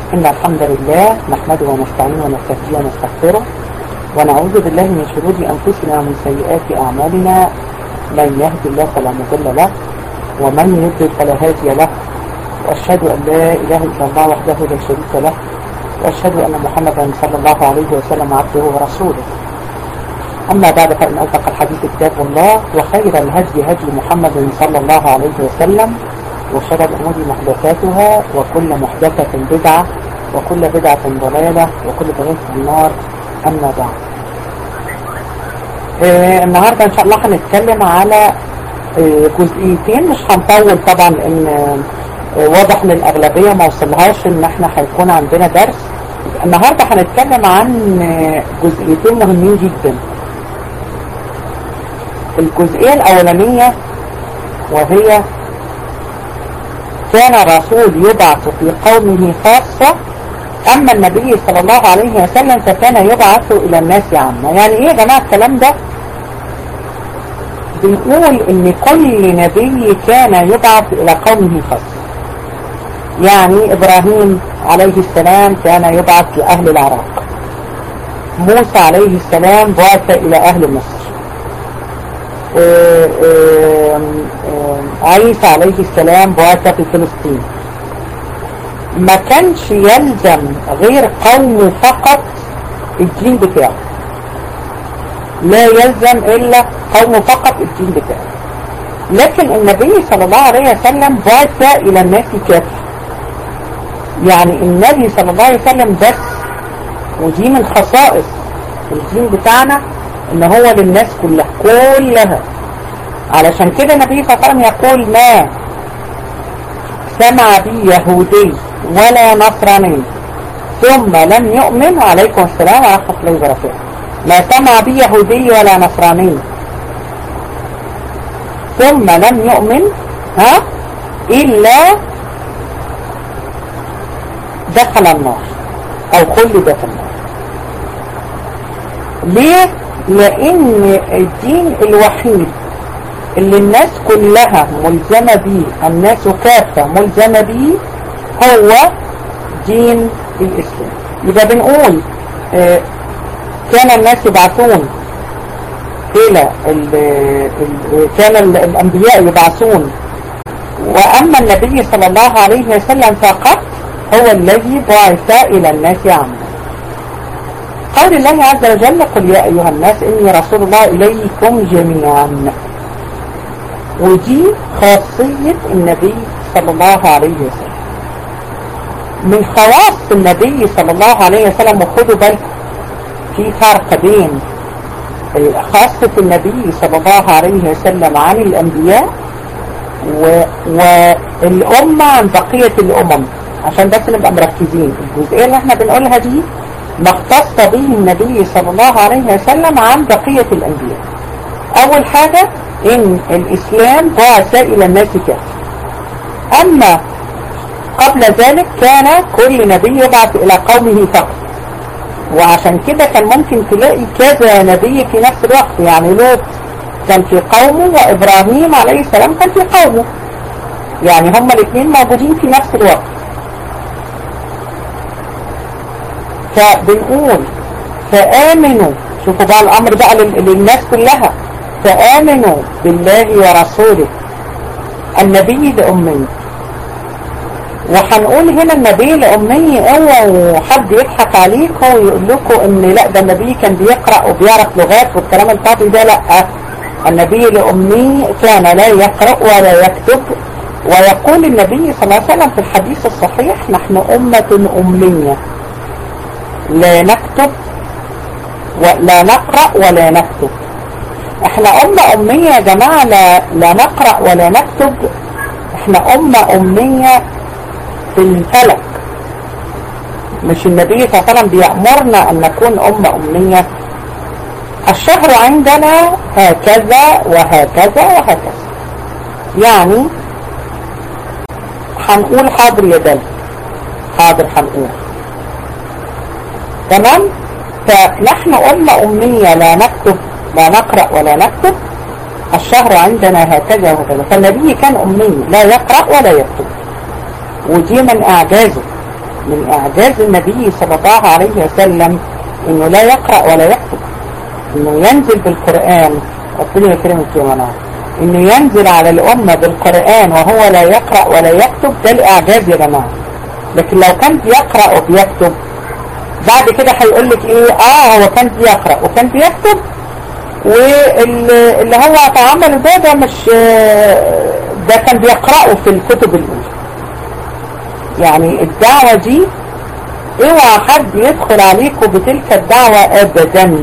إن الحمد لله نحمده ونستعينه ونستهديه ونستغفره ونعوذ بالله من شرور أنفسنا ومن سيئات أعمالنا من يهد الله فلا مضل له ومن يضلل فلا هادي له وأشهد أن لا إله إلا الله وحده لا شريك له وأشهد أن محمدا صلى الله عليه وسلم عبده ورسوله أما بعد فإن أصدق الحديث كتاب الله وخير الهدي هدي محمد صلى الله عليه وسلم وشر الأمور محدثاتها وكل محدثة بدعة وكل بدعة ضلالة وكل ضلالة في النار أما بعد آه النهاردة إن شاء الله هنتكلم على آه جزئيتين مش هنطول طبعا لأن آه واضح ان الأغلبية ما وصلهاش إن احنا هيكون عندنا درس النهاردة هنتكلم عن جزئيتين مهمين جدا الجزئية الأولانية وهي كان الرسول يبعث في قومه خاصة أما النبي صلى الله عليه وسلم فكان يبعث إلى الناس عامة يعني إيه يا جماعة الكلام ده بنقول إن كل نبي كان يبعث إلى قومه خاصة يعني إبراهيم عليه السلام كان يبعث لأهل العراق موسى عليه السلام بعث إلى أهل مصر عيسى عليه السلام بعث في فلسطين ما كانش يلزم غير قومه فقط الدين بتاعه لا يلزم إلا قومه فقط الدين بتاعه لكن النبي صلى الله عليه وسلم بعث إلى الناس كافة يعني النبي صلى الله عليه وسلم بس ودي من خصائص الدين بتاعنا ان هو للناس كلها كلها علشان كده النبي صلى الله عليه وسلم يقول ما سمع بي يهودي ولا نصراني ثم لم يؤمن عليكم السلام ورحمة الله وبركاته ما سمع بي يهودي ولا نصراني ثم لم يؤمن ها إلا دخل النار أو خلد في النار ليه؟ لأن الدين الوحيد اللي الناس كلها ملزمة بيه الناس كافة ملزمة بيه هو دين الإسلام يبقى بنقول اه كان الناس يبعثون إلى ال ال كان الأنبياء يبعثون وأما النبي صلى الله عليه وسلم فقط هو الذي بعث إلى الناس عامة قول الله عز وجل قل يا أيها الناس إني رسول الله إليكم جميعا ودي خاصية النبي صلى الله عليه وسلم من خواص النبي صلى الله عليه وسلم وخدوا بالكم في فرق بين خاصة النبي صلى الله عليه وسلم عن الأنبياء و... والأمة عن بقية الأمم عشان بس نبقى مركزين الجزئية اللي احنا بنقولها دي ما اختص به النبي صلى الله عليه وسلم عن بقية الأنبياء أول حاجة إن الإسلام بعث إلى الناس كافة أما قبل ذلك كان كل نبي يبعث إلى قومه فقط وعشان كده كان ممكن تلاقي كذا نبي في نفس الوقت يعني لوط كان في قومه وإبراهيم عليه السلام كان في قومه يعني هما الاثنين موجودين في نفس الوقت فبنقول فآمنوا شوفوا بقى الأمر بقى للناس كلها فآمنوا بالله ورسوله النبي لأمي وهنقول هنا النبي لأمي اوعوا حد يضحك عليكم ويقول لكم ان لا ده النبي كان بيقرأ وبيعرف لغات والكلام الفاضي ده لا النبي لأمي كان لا يقرأ ولا يكتب ويقول النبي صلى الله عليه وسلم في الحديث الصحيح نحن أمة أمية لا نكتب ولا نقرأ ولا نكتب احنا أمة أمية يا جماعة لا, لا نقرأ ولا نكتب احنا أمة أمية في الفلك مش النبي صلى الله عليه وسلم بيأمرنا أن نكون أمة أمية الشهر عندنا هكذا وهكذا وهكذا يعني هنقول حاضر يا دل حاضر هنقول تمام فنحن أمة أمية لا نكتب لا نقرأ ولا نكتب الشهر عندنا هكذا وهكذا فالنبي كان أمي لا يقرأ ولا يكتب ودي من أعجازه من إعجاز النبي صلى الله عليه وسلم إنه لا يقرأ ولا يكتب إنه ينزل بالقرآن ربنا يكرمك يا منار إنه ينزل على الأمة بالقرآن وهو لا يقرأ ولا يكتب ده الإعجاز يا جماعة لكن لو كان بيقرأ وبيكتب بعد كده هيقول لك إيه آه هو كان بيقرأ وكان بيكتب واللي هو عمله ده ده مش ده كان بيقرأه في الكتب الأولى يعني الدعوة دي اوعى حد يدخل عليكم بتلك الدعوة ابدا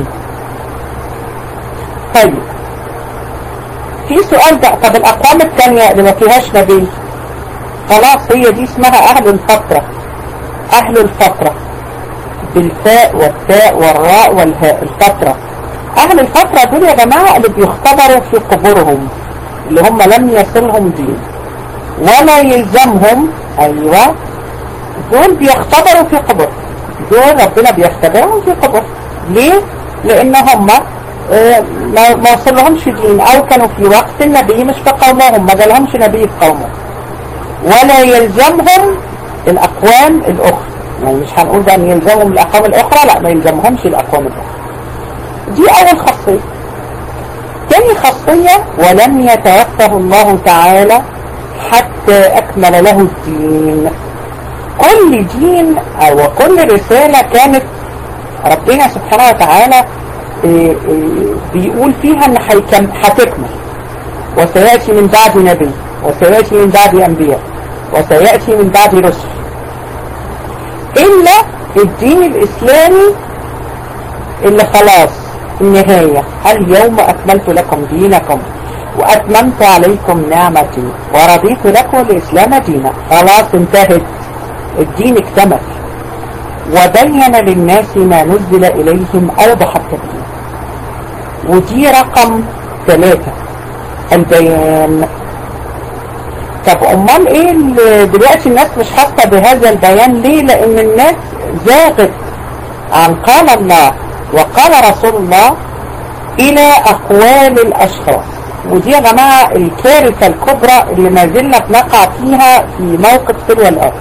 طيب في سؤال بقى طب الاقوام الثانية اللي ما فيهاش نبي خلاص هي دي اسمها اهل الفترة اهل الفترة بالفاء والتاء والراء والهاء الفترة اهل الفترة دول يا جماعة اللي بيختبروا في قبورهم اللي هم لم يصلهم دين ولا يلزمهم ايوه دول بيختبروا في قبر دول ربنا بيختبرهم في قبر ليه؟ لان هم اه ما وصلهمش دين او كانوا في وقت النبي مش في قومهم ما جالهمش نبي في قومهم ولا يلزمهم الاقوام الاخرى يعني مش هنقول بقى ان يلزمهم الاقوام الاخرى لا ما يلزمهمش الاقوام الاخرى دي اول خاصية تاني خاصية ولم يتوفه الله تعالى حتى اكمل له الدين كل دين او كل رسالة كانت ربنا سبحانه وتعالى بيقول فيها ان هتكمل وسيأتي من بعد نبي وسيأتي من بعد انبياء وسيأتي من بعد رسل الا الدين الاسلامي اللي خلاص النهاية اليوم اكملت لكم دينكم واتممت عليكم نعمتي ورضيت لكم الاسلام دينا خلاص انتهت الدين اكتمل وبين للناس ما نزل إليهم أوضح التبيين ودي رقم ثلاثة البيان طب أمال إيه دلوقتي الناس مش حاسة بهذا البيان ليه لأن الناس زاغت عن قال الله وقال رسول الله إلى أقوال الأشخاص ودي يا جماعة الكارثة الكبرى اللي ما زلنا بنقع فيها في موقف تلو الآخر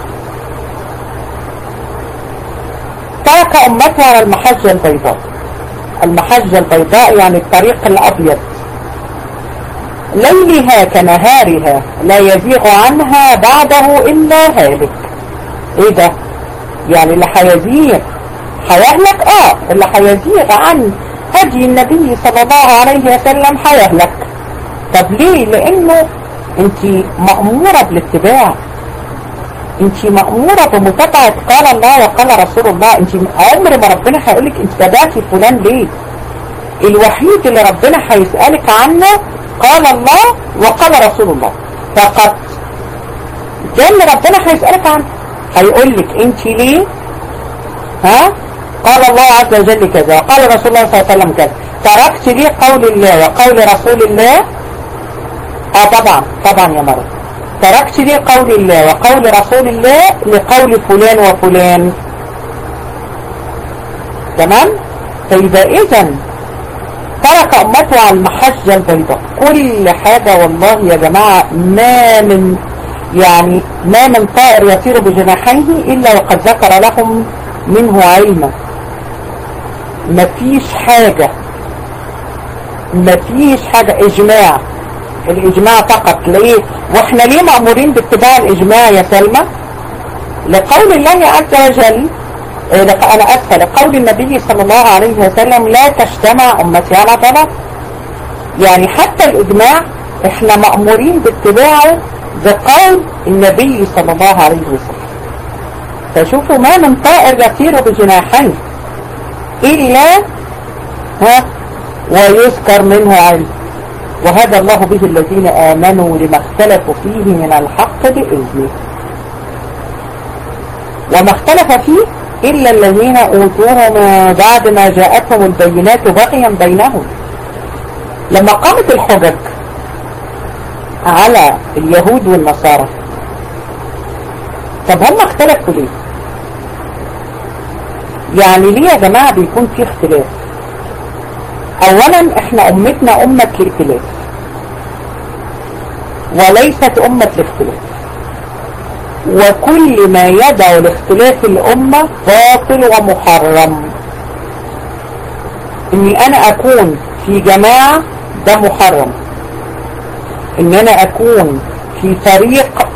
ترك أمته على المحجة البيضاء المحجة البيضاء يعني الطريق الأبيض ليلها كنهارها لا يزيغ عنها بعده إلا هالك ايه ده يعني اللي هيزيغ هيهلك اه اللي هيزيغ عن هدي النبي صلى الله عليه وسلم هيهلك طب ليه لانه انت مأمورة بالاتباع انت مأمورة بمتابعة قال الله وقال رسول الله انت عمر ما ربنا هيقولك انت تابعتي فلان ليه الوحيد اللي ربنا هيسألك عنه قال الله وقال رسول الله فقط ده اللي ربنا هيسألك عنه هيقولك انت ليه ها قال الله عز وجل كذا وقال رسول الله صلى الله عليه وسلم كذا تركت ليه قول الله وقول رسول الله اه طبعا طبعا يا مرة تركت لي قول الله وقول رسول الله لقول فلان وفلان تمام فإذا إذا ترك أمته على المحجة البيضاء كل حاجة والله يا جماعة ما من يعني ما من طائر يطير بجناحيه إلا وقد ذكر لهم منه علما مفيش حاجة مفيش حاجة إجماع الإجماع فقط ليه وإحنا ليه مأمورين باتباع الإجماع يا سلمى لقول الله عز وجل أنا أسفل لقول النبي صلى الله عليه وسلم لا تجتمع أمتي على ضلال يعني حتى الإجماع إحنا مأمورين باتباعه بقول النبي صلى الله عليه وسلم فشوفوا ما من طائر يطير بجناحين إلا ها ويذكر منه علم وهدى الله به الذين آمنوا لما اختلفوا فيه من الحق بإذنه وما اختلف فيه إلا الذين أوتوه من بعد ما جاءتهم البينات بغيا بينهم لما قامت الحجج على اليهود والنصارى طب هم اختلفوا ليه يعني ليه يا جماعة بيكون في اختلاف اولا احنا امتنا امة الائتلاف وليست امة الاختلاف وكل ما يدعو لاختلاف الأمة باطل ومحرم اني انا اكون في جماعة ده محرم ان انا اكون في فريق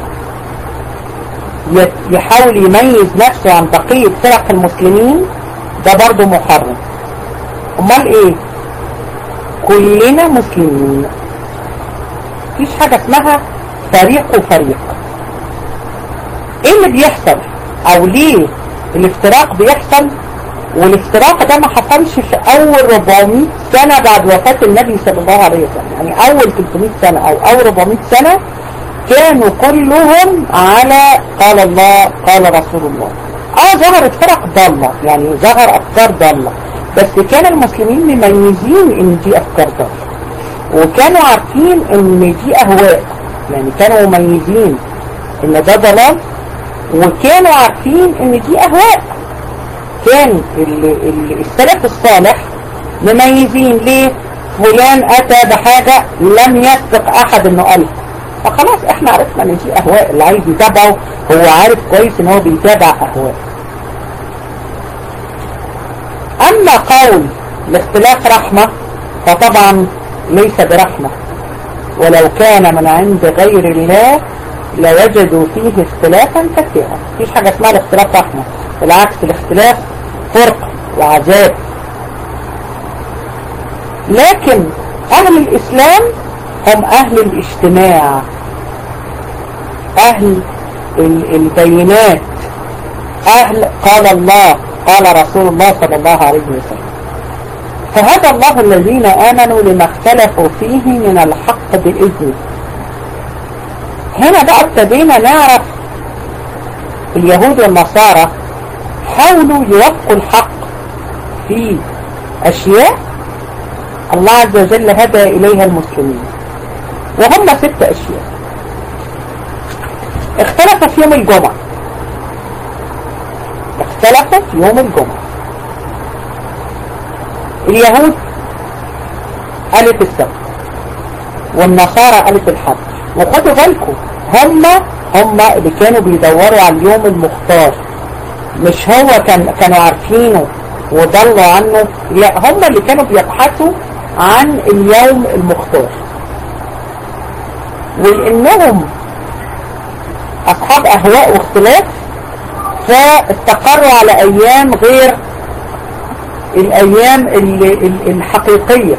يحاول يميز نفسه عن بقية فرق المسلمين ده برضو محرم امال ايه كلنا مسلمين مفيش حاجة اسمها فريق وفريق ايه اللي بيحصل او ليه الافتراق بيحصل والافتراق ده ما حصلش في اول 400 سنة بعد وفاة النبي صلى الله عليه وسلم يعني اول 300 سنة او اول 400 سنة كانوا كلهم على قال الله قال رسول الله اه ظهرت فرق ضالة يعني ظهر افكار ضالة بس كان المسلمين مميزين ان دي افكار ضالة وكانوا عارفين ان دي اهواء يعني كانوا مميزين ان ده ضلال وكانوا عارفين ان دي اهواء كان السلف الصالح مميزين ليه فلان اتى بحاجة لم يسبق احد انه قالها فخلاص احنا عرفنا ان دي اهواء اللي عايز يتابعه هو عارف كويس ان هو بيتابع اهواء اما قول الاختلاف رحمة فطبعا ليس برحمة ولو كان من عند غير الله لوجدوا فيه اختلافا كثيرا مفيش حاجة اسمها الاختلاف رحمة بالعكس الاختلاف فرق وعذاب لكن اهل الاسلام هم اهل الاجتماع اهل البينات اهل قال الله قال رسول الله صلى الله عليه وسلم فهدى الله الذين آمنوا لما اختلفوا فيه من الحق بإذنه هنا بقى ابتدينا نعرف اليهود والنصارى حاولوا يوفقوا الحق في أشياء الله عز وجل هدى إليها المسلمين وهم ست أشياء اختلف في يوم الجمعة اختلف في يوم الجمعة اليهود قالت السبت والنصارى قالت الحد وخدوا بالكم هم هم اللي كانوا بيدوروا على اليوم المختار مش هو كان كانوا عارفينه وضلوا عنه لا هم اللي كانوا بيبحثوا عن اليوم المختار ولانهم اصحاب اهواء واختلاف فاستقروا على ايام غير الايام الحقيقية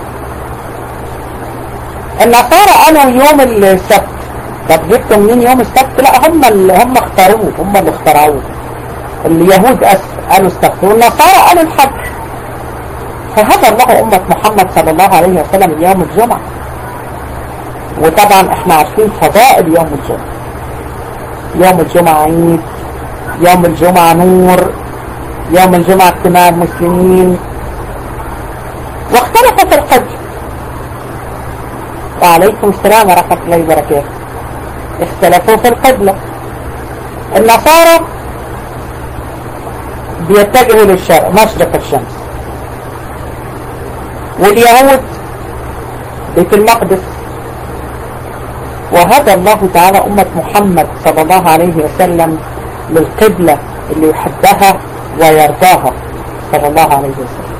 النصارى قالوا يوم السبت طب جبتوا منين يوم السبت لا هم اللي هم اختاروه هم اللي اخترعوه اليهود أسف قالوا السبت والنصارى قالوا الحج فهدى الله أمة محمد صلى الله عليه وسلم يوم الجمعة وطبعا احنا عارفين فضائل يوم الجمعة يوم الجمعة عيد يوم الجمعة نور يوم الجمعة اجتماع المسلمين واختلف في القدر وعليكم السلام ورحمة الله وبركاته اختلفوا في القبلة النصارى بيتجهوا للشرق مشرق الشمس واليهود بيت المقدس وهدى الله تعالى أمة محمد صلى الله عليه وسلم للقبلة اللي يحبها ويرضاها صلى الله عليه وسلم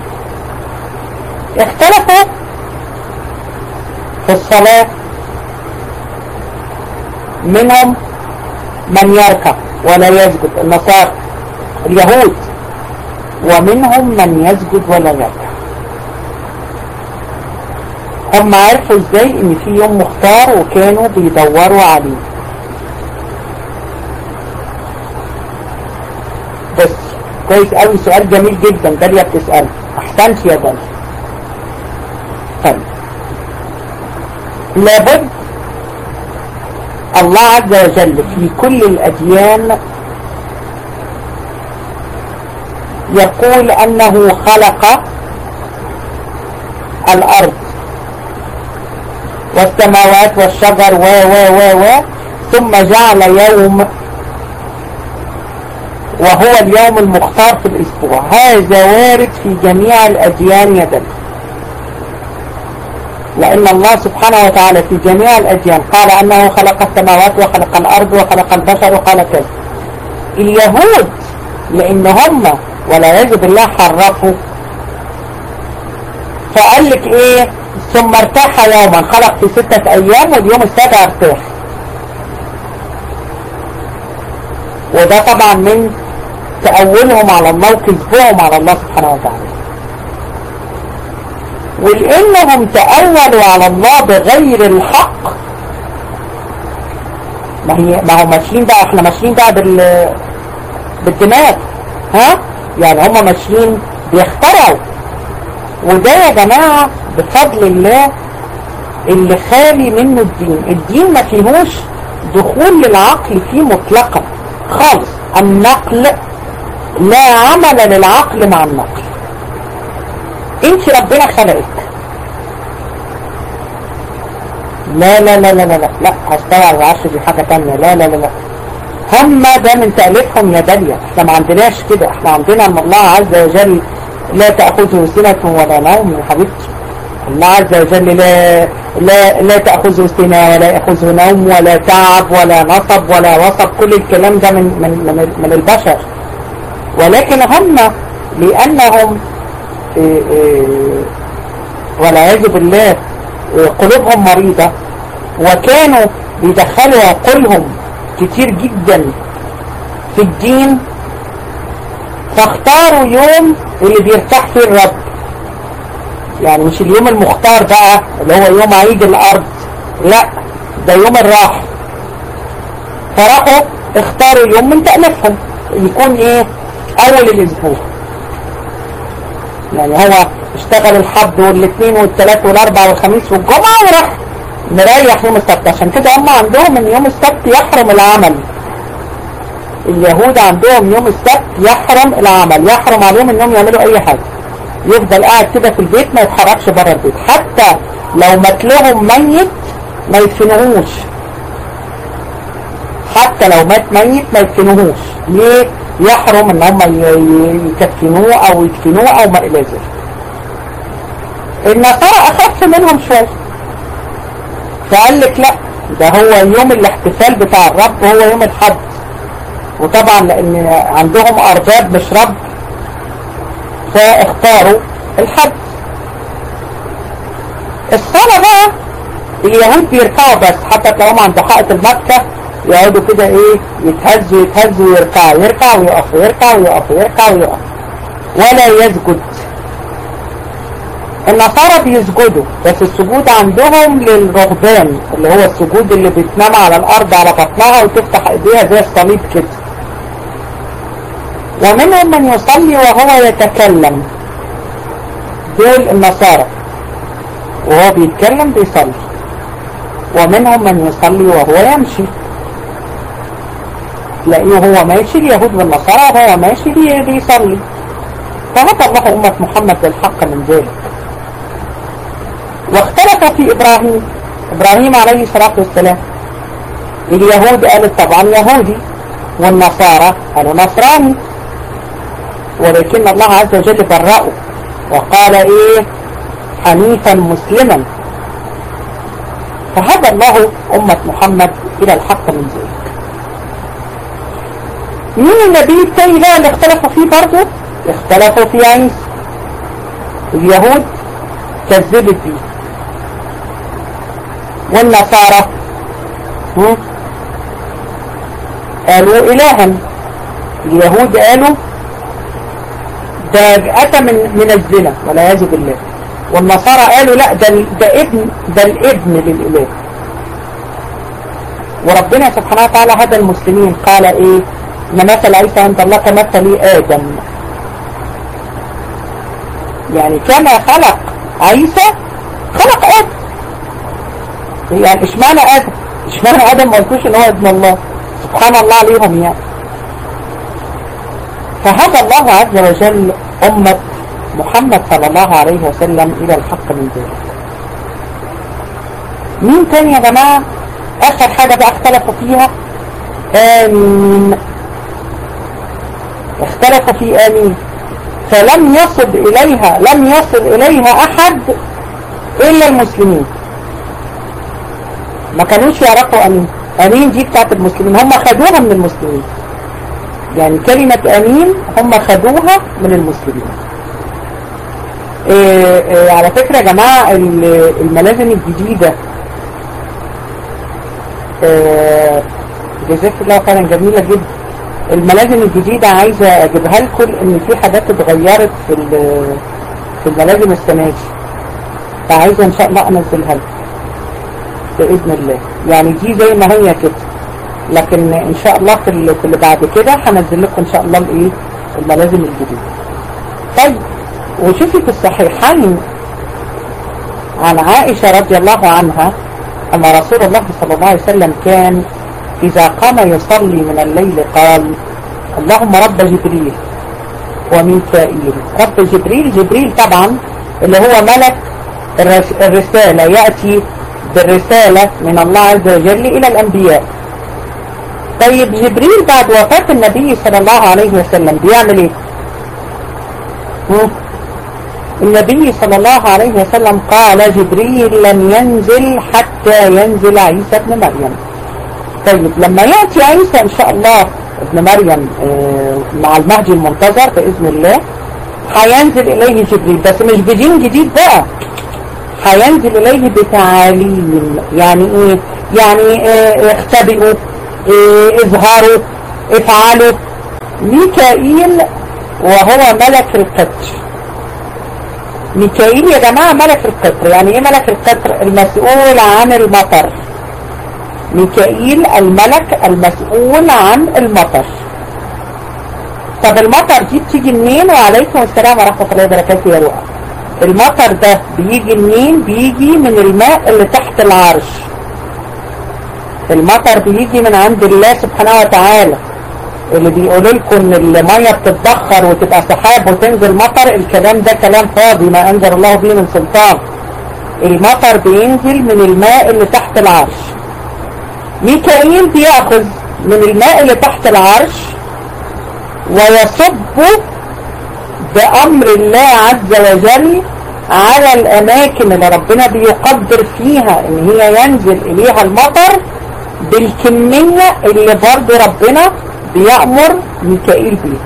اختلفوا في الصلاة منهم من يركع ولا يسجد النصارى اليهود ومنهم من يسجد ولا يركع هم عرفوا ازاي ان في يوم مختار وكانوا بيدوروا عليه بس كويس قوي سؤال جميل جدا داليا بتسأل احسنت يا داليا طيب لابد الله عز وجل في كل الأديان يقول أنه خلق الأرض والسماوات والشجر و و و و ثم جعل يوم وهو اليوم المختار في الأسبوع هذا وارد في جميع الأديان يدل لأن الله سبحانه وتعالى في جميع الأديان قال أنه خلق السماوات وخلق الأرض وخلق البشر وقال كذا اليهود لأن هم ولا يجب الله حرفوا فقال لك ايه ثم ارتاح يوما خلق في ستة ايام واليوم السابع ارتاح وده طبعا من تأولهم على الله وكذبهم على الله سبحانه وتعالى ولانهم تأولوا على الله بغير الحق ما هي ما هو ماشيين بقى احنا ماشيين بقى بال بالدماغ ها يعني هم ماشيين بيخترعوا وده يا جماعة بفضل الله اللي خالي منه الدين الدين ما فيهوش دخول للعقل فيه مطلقا خالص النقل لا عمل للعقل مع النقل انت ربنا خلقك لا لا لا لا لا لا لا هستوعب العرش دي حاجة تانية لا لا لا لا هم ده من تأليفهم يا داليا احنا ما عندناش كده احنا عندنا ان الله عز وجل لا تأخذه سنة ولا نوم يا حبيبتي الله عز وجل لا لا لا تأخذه سنة ولا يأخذه نوم ولا تعب ولا نصب ولا وصب كل الكلام ده من من من, من البشر ولكن هم لأنهم إيه إيه والعياذ بالله إيه قلوبهم مريضة وكانوا بيدخلوا عقولهم كتير جدا في الدين فاختاروا يوم اللي بيرتاح فيه الرب يعني مش اليوم المختار بقى اللي هو يوم عيد الارض لا ده يوم الراحة فراحوا اختاروا يوم من تأليفهم يكون ايه اول الاسبوع يعني هو اشتغل الحد والاثنين والثلاث والاربع والخميس والجمعة وراح مريح يوم السبت عشان كده هم عندهم ان يوم السبت يحرم العمل اليهود عندهم يوم السبت يحرم العمل يحرم عليهم انهم يعملوا اي حاجة يفضل قاعد كده في البيت ما يتحركش بره البيت حتى لو مات لهم ميت ما يدفنوهوش حتى لو مات ميت ما يدفنوهوش ليه يحرم ان هم يكفنوه او يدفنوه او ما الى ذلك النصارى اخف منهم شويه فقال لك لا ده هو يوم الاحتفال بتاع الرب هو يوم الحد وطبعا لان عندهم ارباب مش رب فاختاروا الحد الصلاة بقى اليهود بيركعوا بس حتى تلاقيهم عند حائط المكة يقعدوا كده ايه يتهزوا يتهزوا ويركعوا يركع ويقف يركع ويقف يركع ويقف ولا يسجد النصارى بيسجدوا بس السجود عندهم للرهبان اللي هو السجود اللي بتنام على الارض على بطنها وتفتح ايديها زي الصليب كده ومنهم من يصلي وهو يتكلم دول النصارى وهو بيتكلم بيصلي ومنهم من يصلي وهو يمشي لأنه هو ماشي اليهود والنصارى وهو ماشي بيصلي فهدى الله أمة محمد للحق من ذلك واختلف في إبراهيم إبراهيم عليه الصلاة والسلام اليهود قالت طبعا يهودي والنصارى قالوا نصراني ولكن الله عز وجل برأه وقال ايه حنيفا مسلما فهدى الله أمة محمد إلى الحق من ذلك مين النبي التاني بقى اللي اختلفوا فيه برضه اختلفوا في عيسى اليهود كذبت بيه والنصارى قالوا إلها اليهود قالوا ده أتى من من الزنا والعياذ بالله والنصارى قالوا لا ده ده ابن ده الابن للإله وربنا سبحانه وتعالى هدى المسلمين قال ايه ان مثل عيسى عند الله كمثل ادم يعني كما خلق عيسى خلق ادم يعني اشمعنى ادم اشمعنى ادم ما قلتوش ان هو ابن الله سبحان الله عليهم يعني فهدى الله عز وجل أمة محمد صلى الله عليه وسلم إلى الحق من ذلك مين تاني يا جماعة آخر حاجة بقى اختلفوا فيها آمين اختلفوا في آمين فلم يصل إليها لم يصل إليها أحد إلا المسلمين ما كانوش يعرفوا امين امين دي بتاعت المسلمين هم خدوها من المسلمين يعني كلمة امين هم خدوها من المسلمين إيه إيه على فكرة يا جماعة الملازم الجديدة إيه جزاك الله خيرا جميلة جدا الملازم الجديدة عايزة اجيبها لكم ان في حاجات اتغيرت في في الملازم السنة دي فعايزة ان شاء الله انزلها لكم بإذن الله يعني دي زي ما هي كده لكن ان شاء الله في اللي, في اللي بعد كده هنزل لكم ان شاء الله الايه الملازم الجديدة طيب وشوفي في الصحيحين عن عائشة رضي الله عنها أن رسول الله صلى الله عليه وسلم كان إذا قام يصلي من الليل قال اللهم رب جبريل وميكائيل رب جبريل جبريل طبعا اللي هو ملك الرسالة يأتي بالرسالة من الله عز وجل إلى الأنبياء طيب جبريل بعد وفاة النبي صلى الله عليه وسلم بيعمل ايه النبي صلى الله عليه وسلم قال جبريل لم ينزل حتى ينزل عيسى ابن مريم طيب لما يأتي عيسى إن شاء الله ابن مريم مع المهدي المنتظر بإذن الله هينزل إليه جبريل بس مش بدين جديد بقى هينزل إليه بتعاليم يعني إيه يعني إيه اختبئوا إيه اظهروا افعلوا ميكائيل وهو ملك القطر ميكائيل يا جماعة ملك القطر يعني ايه ملك القطر المسؤول عن المطر ميكائيل الملك المسؤول عن المطر طب المطر دي بتيجي منين وعليكم السلام ورحمة الله وبركاته يا رؤى المطر ده بيجي منين بيجي من الماء اللي تحت العرش المطر بيجي من عند الله سبحانه وتعالى اللي بيقولوا لكم ان المية بتتبخر وتبقى سحاب وتنزل مطر الكلام ده كلام فاضي ما انزل الله به من سلطان المطر بينزل من الماء اللي تحت العرش ميكائيل بياخذ من الماء اللي تحت العرش ويصب بأمر الله عز وجل على الأماكن اللي ربنا بيقدر فيها ان هي ينزل إليها المطر بالكمية اللي برضو ربنا بيأمر ميكائيل بيها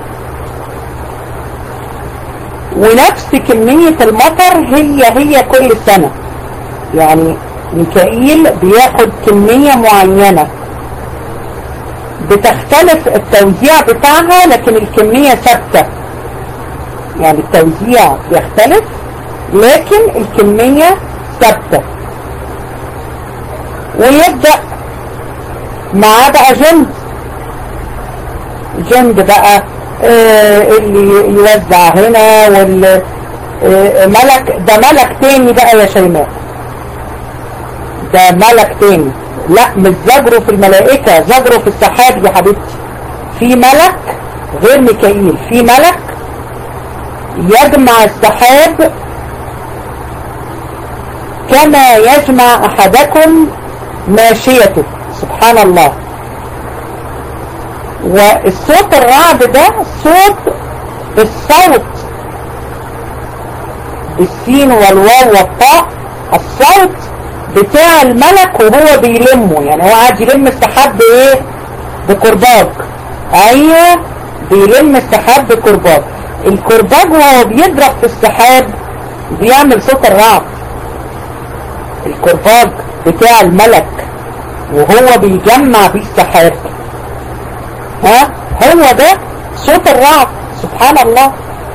ونفس كمية المطر هي هي كل سنة يعني ميكائيل بياخد كمية معينة بتختلف التوزيع بتاعها لكن الكمية ثابتة يعني التوزيع بيختلف لكن الكمية ثابتة ويبدأ معاه بقى جند جند بقى آه اللي يوزع هنا وال آه ملك ده ملك تاني بقى يا شيماء ده ملك تاني لا مش زجره في الملائكة زجره في السحاب يا حبيبتي في ملك غير ميكائيل في ملك يجمع السحاب كما يجمع احدكم ماشيته سبحان الله والصوت الرعد ده صوت الصوت بالسين والواو والطاء الصوت بتاع الملك وهو بيلمه يعني هو قاعد يلم السحاب بايه بكرباج ايوه بيلم السحاب بكرباج الكرباج وهو بيضرب في السحاب بيعمل صوت الرعد الكرباج بتاع الملك وهو بيجمع بيه السحاب ها هو ده صوت الرعد سبحان الله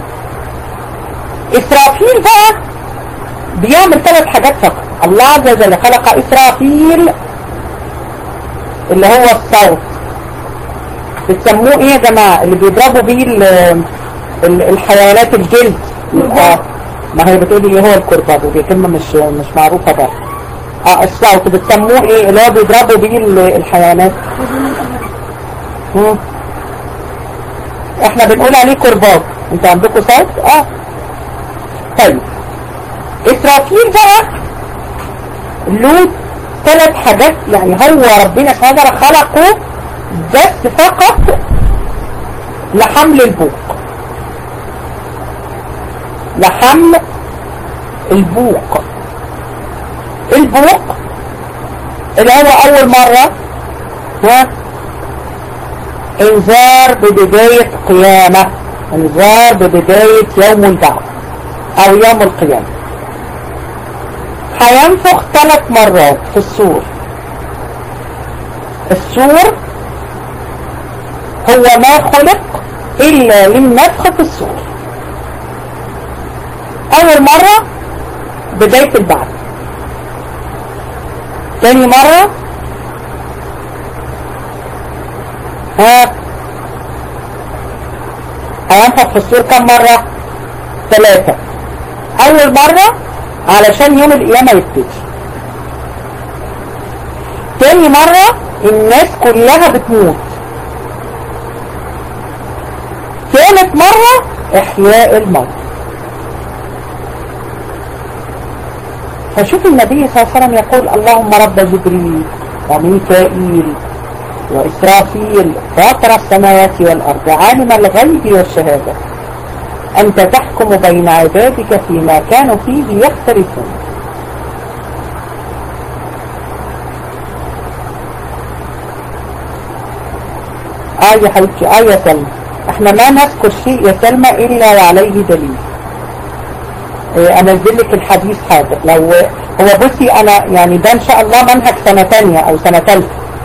إسرافيل بقى بيعمل ثلاث حاجات فقط الله عز وجل خلق إسرافيل اللي هو الصوت بتسموه ايه يا جماعة اللي بيضربوا بيه الحيوانات الجلد اه ما هي بتقولي ايه هو الكرباج ودي كلمة مش مش معروفة بقى اه الصوت بتسموه ايه اللي هو بيضربوا بيه الحيوانات مم. احنا بنقول عليه كرباج انت عندكم صوت اه طيب اسرافيل بقى له ثلاث حاجات يعني هو ربنا سبحانه وتعالى خلقه بس فقط لحمل البوق لحمل البوق البوق اللي هو اول مرة ها انذار ببداية قيامة انذار ببداية يوم البعث او يوم القيامة هينفخ ثلاث مرات في السور السور هو ما خلق الا للنفخ في السور اول مرة بداية البعث تاني مرة ها هينفخ في السور كم مرة ثلاثة اول مرة علشان يوم القيامة يبتدي تاني مرة الناس كلها بتموت ثالث مرة احياء الموت فشوف النبي صلى الله عليه وسلم يقول اللهم رب جبريل وميكائيل وإسرافيل فاطر السماوات والأرض عالم الغيب والشهادة أنت تحكم بين عبادك فيما كانوا فيه يختلفون آه يا حبيبتي آه يا سلمى احنا ما نذكر شيء يا سلمى إلا وعليه دليل اه انزل لك الحديث هذا لو هو بصي انا يعني ده ان شاء الله منهج سنة تانية او سنة تالتة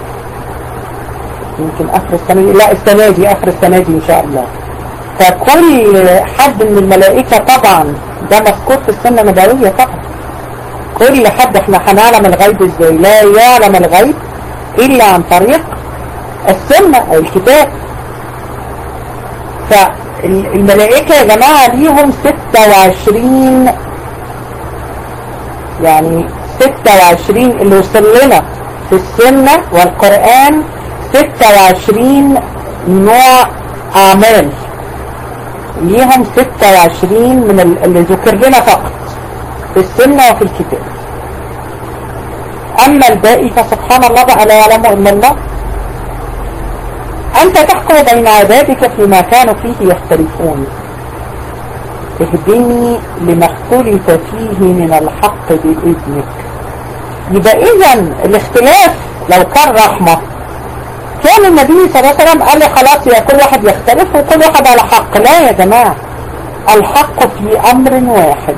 يمكن اخر السنة لا السنة دي اخر السنة دي ان شاء الله فكل حد من الملائكة طبعا ده مذكور في السنة النبوية طبعا كل حد احنا هنعلم الغيب ازاي لا يعلم الغيب الا عن طريق السنة او الكتاب فالملائكة يا جماعة ليهم 26 يعني 26 اللي وصل لنا في السنة والقرآن 26 نوع أعمال ليهم 26 من اللي ذكر لنا فقط في السنة وفي الكتاب أما الباقي فسبحان الله بقى لا يعلمه إلا الله أنت تحكم بين عبادك فيما كانوا فيه يختلفون اهدني لما اختلف فيه من الحق بإذنك يبقى إذا الاختلاف لو كان رحمة كان النبي صلى الله عليه وسلم قال لي خلاص يا كل واحد يختلف وكل واحد على حق لا يا جماعة الحق في أمر واحد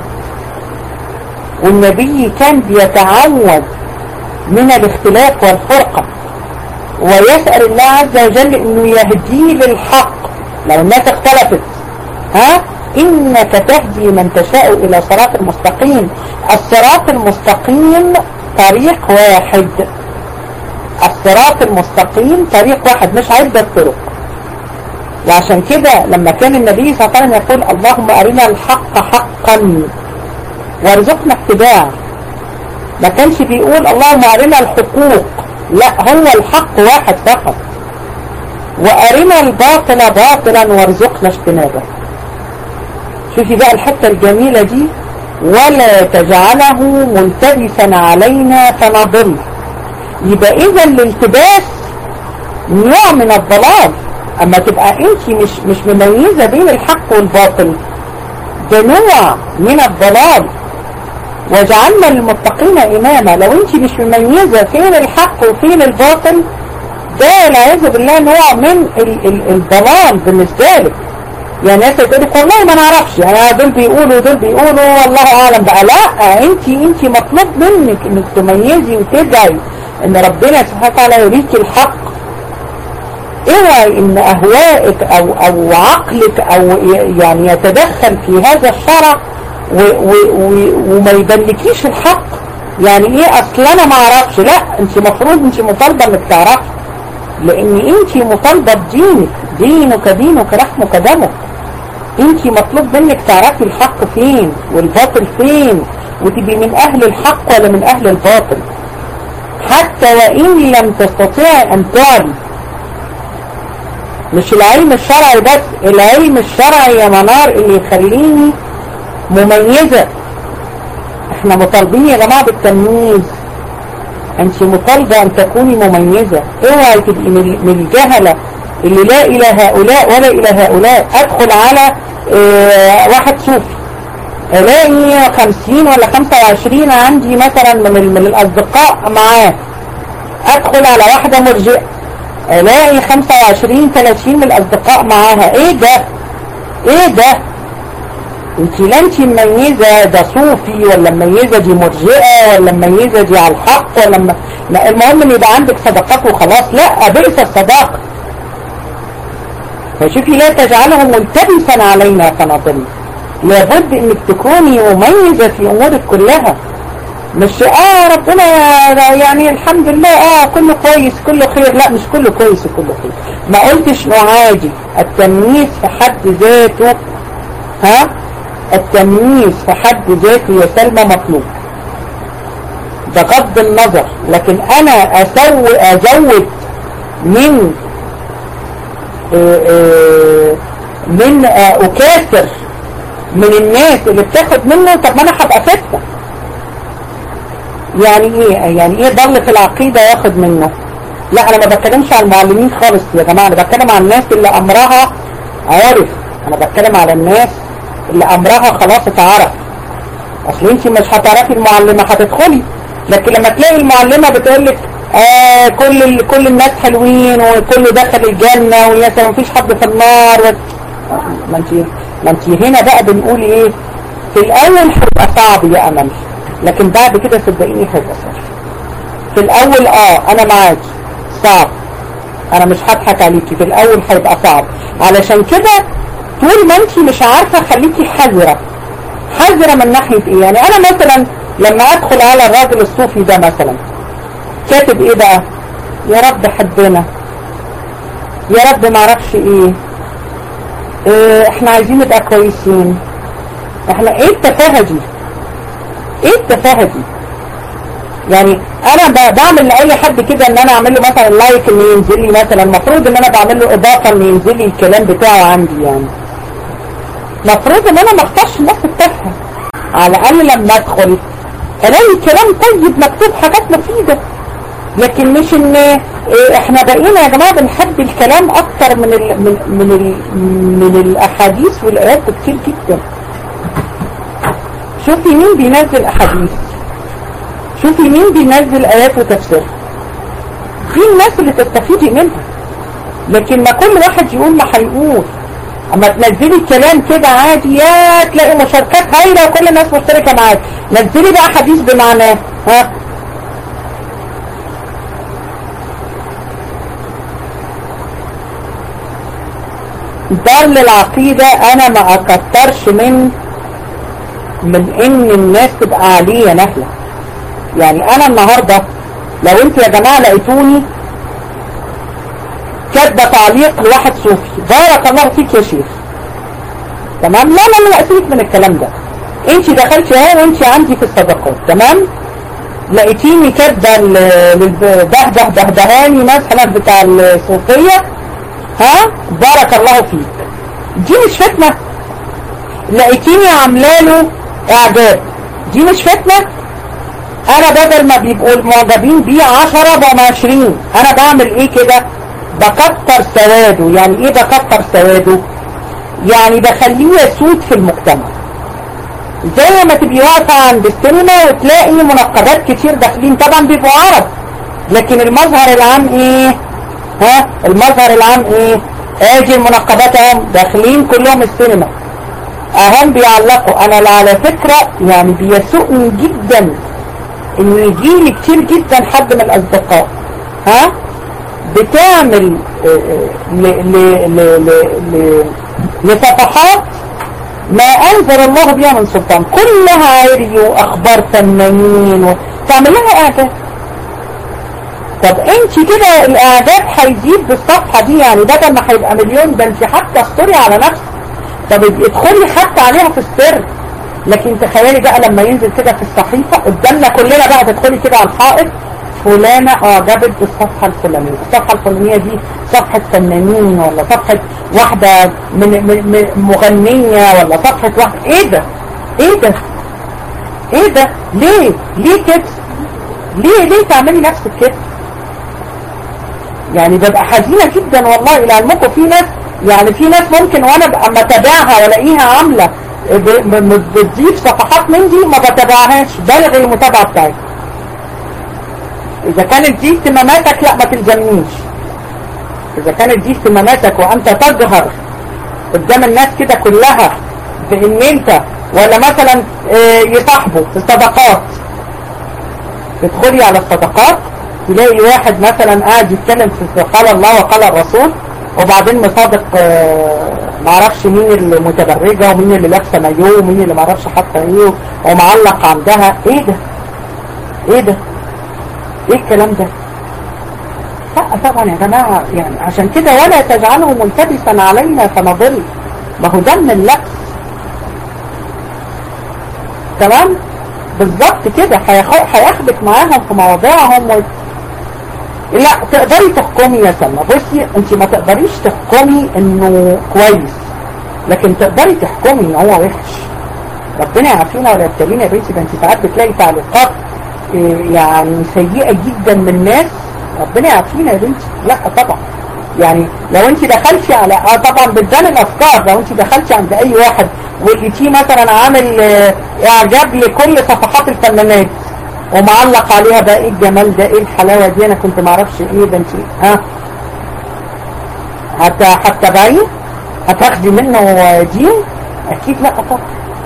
والنبي كان بيتعود من الاختلاف والفرقة ويسأل الله عز وجل انه يهديه للحق لو الناس اختلفت ها انك تهدي من تشاء الى صراط المستقيم الصراط المستقيم طريق واحد الصراط المستقيم طريق واحد مش عدة طرق وعشان كده لما كان النبي صلى الله عليه وسلم يقول اللهم أرنا الحق حقا وارزقنا اتباعه ما كانش بيقول اللهم أرنا الحقوق لا هو الحق واحد فقط وأرنا الباطل باطلا وارزقنا اجتنابه شوفي بقى الحتة الجميلة دي ولا تجعله ملتبسا علينا فنضل يبقى اذا الالتباس نوع من الضلال اما تبقى انت مش مش مميزة بين الحق والباطل ده نوع من الضلال وجعلنا للمتقين اماما لو انت مش مميزة فين الحق وفين الباطل ده والعياذ بالله نوع من ال ال الضلال بالنسبة لك يعني ناس تقول لك والله ما نعرفش يعني دول بيقولوا دول بيقولوا والله اعلم بقى لا انت انت مطلوب منك انك تميزي وتدعي ان ربنا سبحانه وتعالى يريك الحق اوعي ان اهوائك او او عقلك او يعني يتدخل في هذا الشرع و و و وما يبلكيش الحق يعني ايه اصل انا ما اعرفش لا انت مفروض انت مطالبه انك تعرفي لان انت مطالبه بدينك دينك دينك لحمك دمك انت مطلوب منك تعرفي الحق فين والباطل فين وتبقي من اهل الحق ولا من اهل الباطل حتى وان لم تستطيعي ان تعلي مش العلم الشرعي بس العلم الشرعي يا منار اللي يخليني مميزة احنا مطالبين يا جماعة بالتمييز انت مطالبة ان تكوني مميزة اوعي تبقي من الجهلة اللي لا الى هؤلاء ولا الى هؤلاء ادخل على اه واحد صوفي الاقي 50 ولا 25 عندي مثلا من, من الاصدقاء معاه ادخل على واحدة مرجئة الاقي 25 30 من الاصدقاء معاها ايه ده ايه ده انت لا انت مميزة ده صوفي ولا مميزة دي مرجئة ولا مميزة دي على الحق ولا م... لا المهم ان يبقى عندك صداقات وخلاص لا بئس الصداقة فشوفي لا تجعله ملتبسا علينا فنضل لابد انك تكوني مميزة في امورك كلها مش اه ربنا يعني الحمد لله اه كله كويس كله خير لا مش كله كويس وكله خير ما قلتش انه عادي التمييز في حد ذاته ها التمييز في حد ذاته يا سلمى مطلوب بغض النظر لكن انا اسوي ازود من آآ آآ من آآ اكاثر من الناس اللي بتاخد منه طب ما انا هبقى فتنه يعني ايه يعني ايه ضل في العقيدة ياخد منه لا انا ما بتكلمش على المعلمين خالص يا جماعة انا بتكلم على الناس اللي امرها عارف انا بتكلم على الناس اللي امرها خلاص اتعرف اصل انت مش هتعرفي المعلمة هتدخلي لكن لما تلاقي المعلمة بتقولك آه كل ال... كل الناس حلوين وكل دخل الجنة ويا ما فيش حد في النار و... ما انت ما انت هنا بقى بنقول ايه في الاول هيبقى صعب يا امل لكن بعد كده صدقيني هيبقى سهل في الاول اه انا معاكي صعب انا مش هضحك عليكي في الاول هيبقى صعب علشان كده طول ما انت مش عارفة خليكي حذرة حذرة من ناحية ايه يعني انا مثلا لما ادخل على الراجل الصوفي ده مثلا كاتب ايه بقى يا رب حبنا يا رب معرفش ايه, إيه احنا عايزين نبقى كويسين احنا ايه التفاهة دي ايه التفاهة دي يعني انا بعمل لاي حد كده ان انا اعمل له مثلا لايك ان ينزل لي مثلا المفروض ان انا بعمل له اضافة ان ينزل لي الكلام بتاعه عندي يعني المفروض ان انا ما اختارش الناس التافهة على الاقل لما ادخل الاقي كلام طيب مكتوب حاجات مفيدة لكن مش ان إيه احنا بقينا يا جماعة بنحب الكلام اكتر من ال من من ال من الاحاديث والايات كتير جدا شوفي مين بينزل احاديث شوفي مين بينزل ايات وتفسير في الناس اللي تستفيدي منها لكن ما كل واحد يقول ما هيقول اما تنزلي كلام كده عادي يا تلاقي مشاركات هايله وكل الناس مشتركه معاك نزلي بقى حديث بمعناه ها ضل العقيدة انا ما اكترش من من ان الناس تبقى عليا نهلة يعني انا النهاردة لو انت يا جماعة لقيتوني كاتبة تعليق لواحد صوفي بارك الله فيك يا شيخ تمام لا لا لا سيبك من الكلام ده انت دخلتي اهو وانت عندي في الصداقات تمام لقيتيني كاتبة للبهده بهدهاني مثلا بتاع الصوفية ها بارك الله فيك دي مش فتنة لقيتيني عامله له اعجاب دي مش فتنة انا بدل ما بيبقوا المعجبين بيه 10 بقوا 20 انا بعمل ايه كده بكتر سواده يعني ايه بكتر سواده يعني بخليه يسود في المجتمع زي ما تبقي واقفة عند السينما وتلاقي منقبات كتير داخلين طبعا بيبقوا عرب لكن المظهر العام ايه ها المظهر العام ايه ادي المنقبات اهم داخلين كلهم السينما اهم بيعلقوا انا على فكرة يعني بيسوقني جدا ان يجيلي كتير جدا حد من الاصدقاء ها بتعمل ل ل ل ل لصفحات ما انزل الله بها من سلطان كلها عري واخبار فنانين و... تعمل لها اعجاب طب انت كده الاعجاب هيزيد بالصفحة دي يعني بدل ما هيبقى مليون ده انت حتى استوري على نفسك طب ادخلي حتى عليها في السر لكن تخيلي بقى لما ينزل كده في الصحيفة قدامنا كلنا بقى تدخلي كده على الحائط فلانة اعجبت بالصفحة الفلانية الصفحة الفلانية دي صفحة فنانين ولا صفحة واحدة من, من مغنية ولا صفحة واحدة ايه ده ايه ده ايه ده ليه ليه كده ليه ليه تعملي نفسك كده يعني ببقى حزينة جدا والله الى علمكم في ناس يعني في ناس ممكن وانا اما اتابعها والاقيها عاملة بتضيف صفحات من دي ما بتابعهاش بلغ المتابعة بتاعتها اذا كانت دي اهتماماتك لا ما تلزمنيش اذا كانت دي اهتماماتك وانت تجهر قدام الناس كده كلها بان انت ولا مثلا اه يصاحبوا في الصدقات تدخلي على الصدقات تلاقي واحد مثلا قاعد يتكلم في قال الله وقال الرسول وبعدين مصادق اه معرفش مين اللي متبرجة ومين اللي لابسه مايو ومين اللي معرفش حاطه ايه ومعلق عندها ايه ده ايه ده ايه الكلام ده لا طبعا يا جماعة يعني عشان كده ولا تجعله ملتبسا علينا فنضل ما هو ده من اللبس تمام بالظبط كده هياخدك معاهم في مواضيعهم و... لا تقدري تحكمي يا سلمى بصي انت ما تقدريش تحكمي انه كويس لكن تقدري تحكمي ان هو وحش ربنا يعافينا ولا يبتلينا يا بنتي ده انت ساعات بتلاقي تعليقات يعني سيئة جدا من الناس ربنا يعافينا يا بنتي لا طبعا يعني لو انت دخلتي على اه طبعا بتبان الافكار لو انت دخلتي عند اي واحد ولقيتيه مثلا عامل اه اعجاب لكل صفحات الفنانات ومعلق عليها بقى ايه الجمال ده ايه الحلاوه دي انا كنت معرفش ايه ده انت ها حتى هتتابعيه هتاخدي منه دين اكيد لا طبعا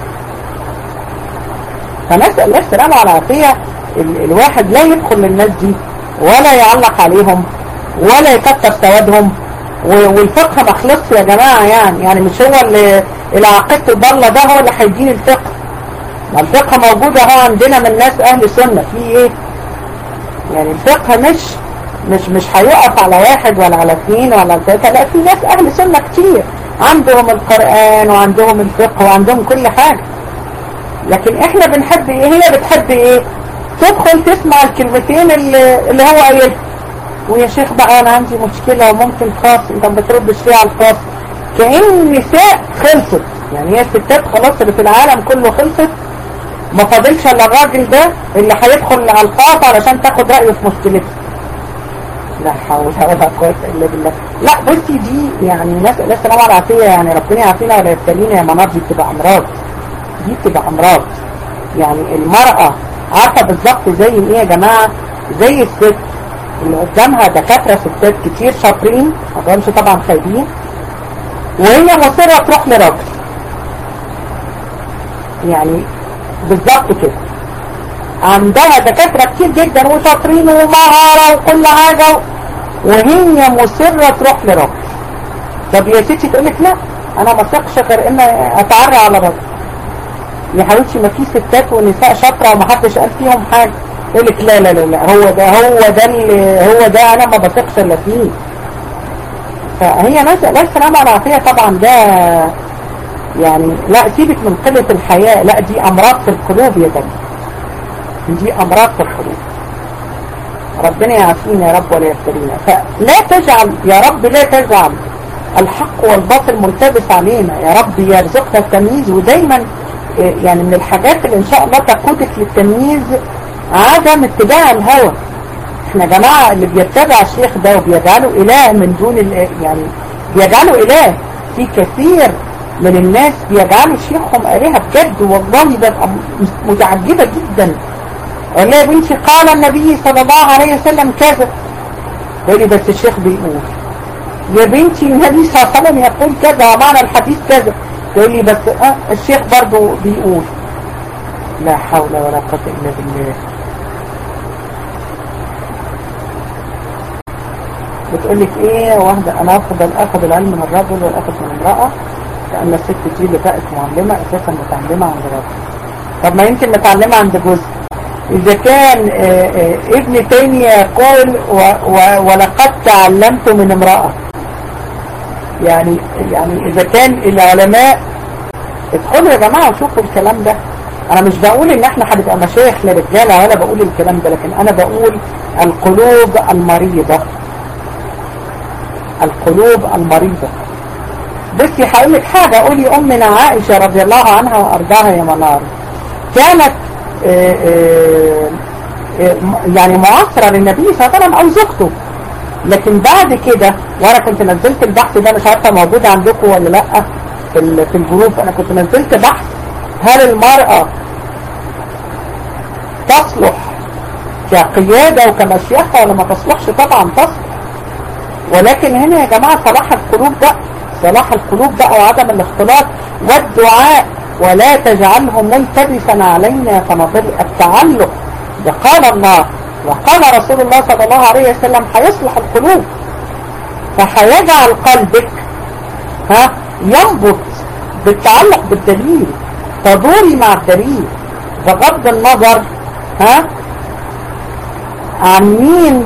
فنسال الله السلامه والعافيه الواحد لا يدخل للناس دي ولا يعلق عليهم ولا يكتر سوادهم والفقه ما خلصش يا جماعة يعني يعني مش هو اللي العقيدة الضالة ده هو اللي هيدين الفقه ما الفقه موجودة اهو عندنا من ناس اهل سنة في ايه يعني الفقه مش مش مش هيقف على واحد ولا على اثنين ولا على ثلاثة لا في ناس اهل سنة كتير عندهم القرآن وعندهم الفقه وعندهم كل حاجة لكن احنا بنحب ايه هي بتحب ايه تدخل تسمع الكلمتين اللي, اللي هو قايلها ويا شيخ بقى انا عندي مشكلة وممكن خاص انت ما بتردش فيها على الخاص كأن النساء خلصت يعني هي الستات خلاص اللي في العالم كله خلصت ما فاضلش الا الراجل ده اللي هيدخل على الخاص علشان تاخد رأيه في مشكلته لا حول ولا قوة الا بالله لا بصي دي يعني ناس الله السلامة والعافية يعني ربنا يعافينا ولا يبتلينا يا منار دي بتبقى امراض دي بتبقى امراض يعني المرأة عارفة بالظبط زي ايه يا جماعة زي الست اللي قدامها دكاترة ستات كتير شاطرين ما كانش طبعا خايبين وهي مصرة تروح لراجل يعني بالظبط كده عندها دكاترة كتير جدا وشاطرين ومهارة وكل حاجة وهي مصرة تروح لراجل طب يا ستي تقول لك لا انا ما ثقش غير ان اتعرى على راجل يا حبيبتي ما في ستات ونساء شاطرة ومحدش قال فيهم حاجة يقول لك لا لا لا لا هو ده هو ده اللي هو ده انا ما بثقش الا فيه فهي ناس الله السلامة والعافية طبعا ده يعني لا سيبك من قلة الحياة لا دي امراض في القلوب يا جماعة دي امراض في القلوب ربنا يعافينا يا رب ولا يفترينا فلا تجعل يا رب لا تجعل الحق والباطل ملتبس علينا يا رب يرزقنا التمييز ودايما يعني من الحاجات اللي ان شاء الله تقودك للتمييز عدم اتباع الهوى احنا جماعة اللي بيتبع الشيخ ده وبيجعله اله من دون يعني بيجعله اله في كثير من الناس بيجعلوا شيخهم الهة بجد والله ببقى متعجبة جدا والله يا بنتي قال النبي صلى الله عليه وسلم كذا يقول لي بس الشيخ بيقول يا بنتي النبي صلى الله عليه وسلم يقول كذا ومعنى الحديث كذا يقول لي بس اه الشيخ برضو بيقول لا حول ولا قوة إلا بالله بتقول لك ايه واحدة انا افضل اخذ العلم من الرجل والاخذ من امرأة لان الست دي اللي بقت معلمة اساسا متعلمة عند الرجل طب ما يمكن متعلمة عند جزء اذا كان آآ آآ ابن تيمية يقول و و ولقد تعلمت من امرأة يعني يعني اذا كان العلماء ادخلوا يا جماعة وشوفوا الكلام ده انا مش بقول ان احنا هنبقى مشايخ لرجالة ولا بقول الكلام ده لكن انا بقول القلوب المريضة القلوب المريضة بصي هقول لك حاجة قولي امنا عائشة رضي الله عنها وارضاها يا منار كانت آآ آآ يعني معاصرة للنبي صلى الله عليه وسلم او زوجته لكن بعد كده وانا كنت نزلت البحث ده مش عارفه موجود عندكم ولا لا في في الجروب انا كنت نزلت بحث هل المرأة تصلح كقيادة وكمشيخة ولا ما تصلحش طبعا تصلح ولكن هنا يا جماعة صلاح القلوب بقى صلاح القلوب بقى وعدم الاختلاط والدعاء ولا تجعله ملتبسا علينا فنضل التعلق ده قال الله وقال رسول الله صلى الله عليه وسلم هيصلح القلوب فهيجعل قلبك ها ينبض بالتعلق بالدليل تدوري مع الدليل بغض النظر ها عن مين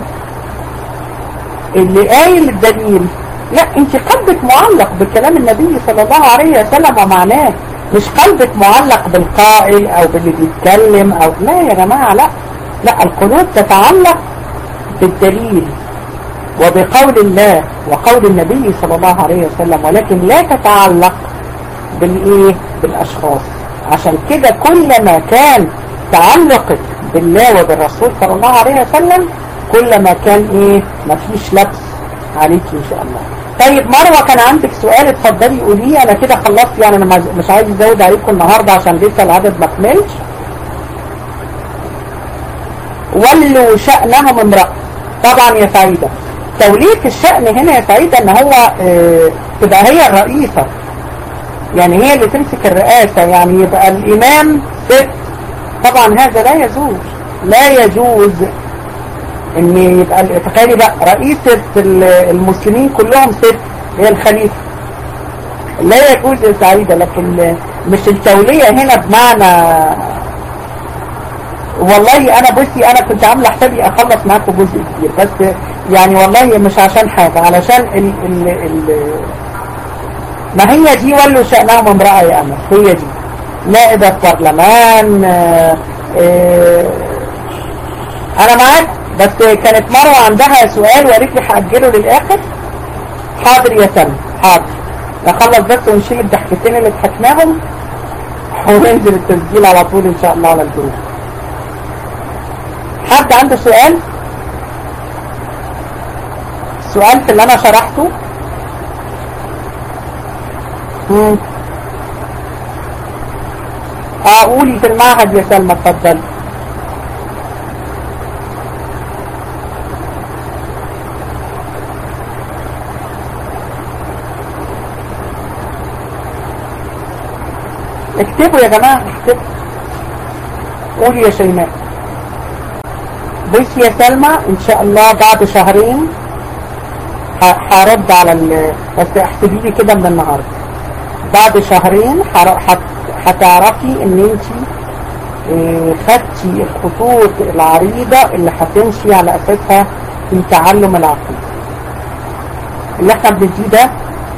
اللي قايل الدليل لا انت قلبك معلق بكلام النبي صلى الله عليه وسلم ومعناه مش قلبك معلق بالقائل او باللي بيتكلم او لا يا جماعة لا لا القلوب تتعلق بالدليل وبقول الله وقول النبي صلى الله عليه وسلم ولكن لا تتعلق بالايه بالاشخاص عشان كده كلما كان تعلقك بالله وبالرسول صلى الله عليه وسلم كلما كان ايه مفيش لبس عليك ان شاء الله طيب مروة كان عندك سؤال اتفضلي قوليه انا كده خلصت يعني انا مش عايز ازود عليكم النهاردة عشان لسه العدد ما كملش ولوا شأنهم امرأة طبعا يا سعيدة تولية الشأن هنا يا سعيدة ان هو اه تبقى هي الرئيسة يعني هي اللي تمسك الرئاسة يعني يبقى الامام ست طبعا هذا لا يجوز لا يجوز ان يبقى تخيلي بقى رئيسة المسلمين كلهم ست هي الخليفة لا يجوز يا سعيدة لكن مش التولية هنا بمعنى والله انا بصي انا كنت عامله حسابي اخلص معاكم جزء كبير بس يعني والله مش عشان حاجة علشان ال ال ال ما هي دي ولوا شأنهم امرأة يا أمل هي دي نائبة برلمان اه اه انا معاك بس كانت مروة عندها سؤال وقالت لي هأجله للآخر حاضر يا سلمى حاضر نخلص بس ونشيل الضحكتين اللي ضحكناهم وننزل التسجيل على طول ان شاء الله على الجروب حد عنده سؤال سؤال في اللي انا شرحته مم. اه قولي في المعهد يا سلمى اتفضلي اكتبوا يا جماعة اكتبوا قولي يا شيماء بصي يا سلمى ان شاء الله بعد شهرين هرد على ال بس احسبي لي كده من النهارده بعد شهرين هتعرفي ان انت اه خدتي الخطوط العريضة اللي هتمشي على اساسها في تعلم العقيدة اللي احنا بنديه ده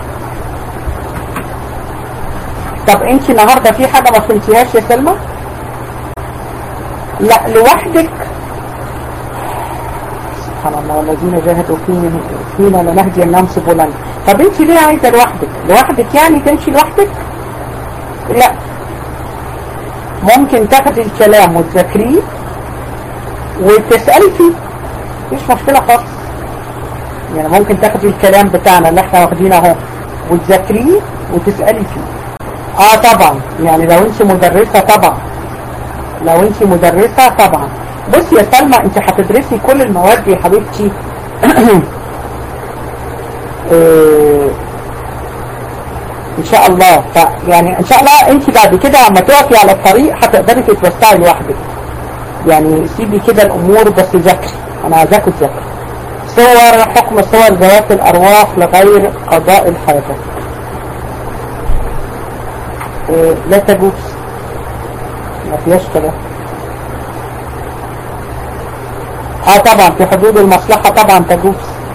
طب انت النهاردة في حاجة ما فهمتيهاش يا سلمى لا لوحدك سبحان الله الذين جاهدوا فينا فينا لنهدي النام سبلنا طب انت ليه عايزة لوحدك لوحدك يعني تمشي لوحدك لا ممكن تاخدي الكلام وتذاكريه وتسألي فيه مفيش مشكلة خالص يعني ممكن تاخدي الكلام بتاعنا اللي احنا واخدينه اهو وتذاكريه وتسألي فيه اه طبعا يعني لو انت مدرسة طبعا لو انت مدرسة طبعا بصي يا سلمى انت هتدرسي كل المواد يا حبيبتي اه ان شاء الله يعني ان شاء الله انت بعد كده لما تقفي على الطريق هتقدري تتوسعي لوحدك يعني سيبي كده الامور بس ذاكري انا عايزاكم تذاكروا صور حكم صور ذوات الارواح لغير قضاء الحاجة اه لا تجوز ما فيهاش كده اه طبعا في حدود المصلحة طبعا تجوز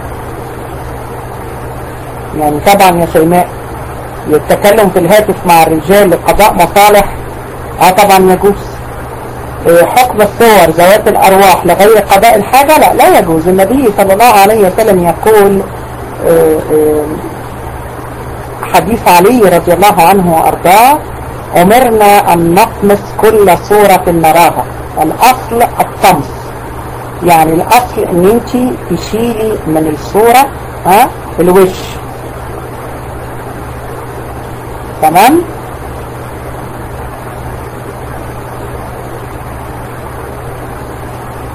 يعني طبعا يا شيماء التكلم في الهاتف مع الرجال لقضاء مصالح اه طبعا يجوز اه حكم الصور ذوات الارواح لغير قضاء الحاجة لا لا يجوز النبي صلى الله عليه وسلم يقول اه حديث علي رضي الله عنه وارضاه أمرنا أن نطمس كل صورة نراها الأصل الطمس يعني الأصل أن أنت تشيلي من الصورة ها الوش تمام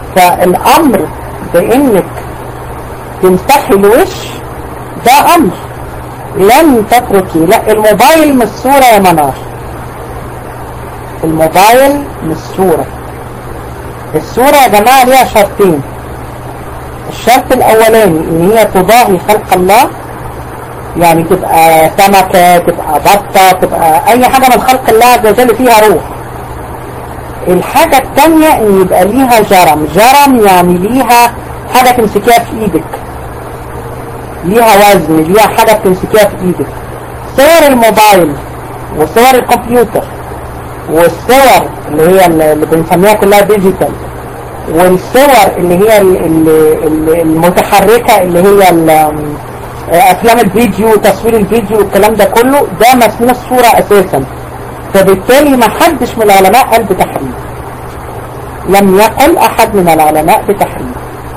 فالامر بانك تمسحي الوش ده امر لن تتركي لا الموبايل مش صورة يا منار الموبايل مش صورة الصورة يا جماعة ليها شرطين الشرط الاولاني ان هي تضاهي خلق الله يعني تبقى سمكة تبقى بطة تبقى اي حاجة من خلق الله عز وجل فيها روح الحاجة التانية ان يبقى ليها جرم جرم يعني ليها حاجة تمسكيها في ايدك ليها وزن ليها حاجة بتمسكيها في ايدك صور الموبايل وصور الكمبيوتر والصور اللي هي اللي بنسميها كلها ديجيتال والصور اللي هي ال- ال- ال- المتحركة اللي هي ال- افلام الفيديو تصوير الفيديو والكلام ده كله ده مسموع صورة اساسا فبالتالي ما حدش من العلماء قال بتحريم لم يقل احد من العلماء بتحريم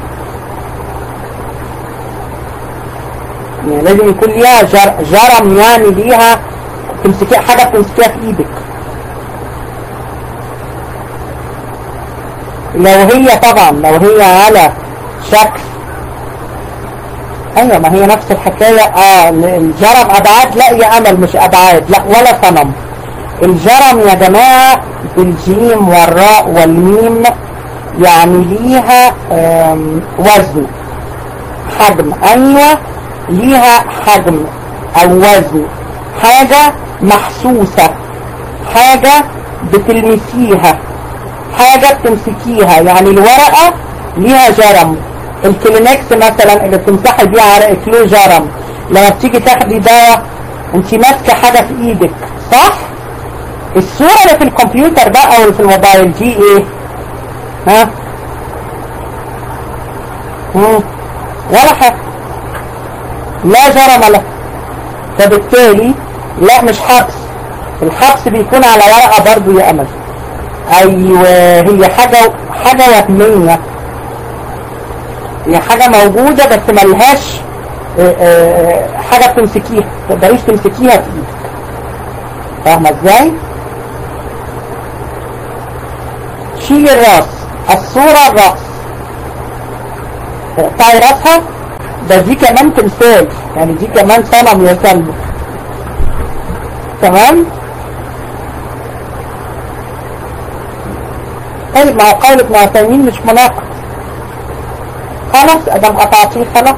يعني لازم يكون ليها جر... جرم يعني ليها تمسكيها حاجة بتمسكيها في ايدك لو هي طبعا لو هي على شكل ايوه ما هي نفس الحكاية اه الجرم ابعاد لا يا امل مش ابعاد لا ولا صنم الجرم يا جماعة بالجيم والراء والميم يعني ليها آم، وزن حجم ايوه ليها حجم او وزن حاجة محسوسة حاجة بتلمسيها حاجة بتمسكيها يعني الورقة ليها جرم الكلينكس مثلا اللي بتمسحي بيه عرقك له جرم لما بتيجي تاخدي دواء انت ماسكة حاجة في ايدك صح؟ الصورة اللي في الكمبيوتر بقى او اللي في الموبايل دي ايه؟ ها؟ مم. ولا حاجة لا جرم له فبالتالي لا مش حبس الحبس بيكون على ورقة برضو يا امل ايوه هي حاجة حاجة وهمية هي حاجة موجودة بس ملهاش آه، آه، حاجة بتمسكيها تقدريش تمسكيها في ايدك فاهمة ازاي؟ شيل الراس الصورة الراس اقطعي راسها ده دي كمان تمثال يعني دي كمان صنم يا سلمى تمام طيب مع قول ابن عثيمين مش مناقض خلاص ادم قطعتيه خلاص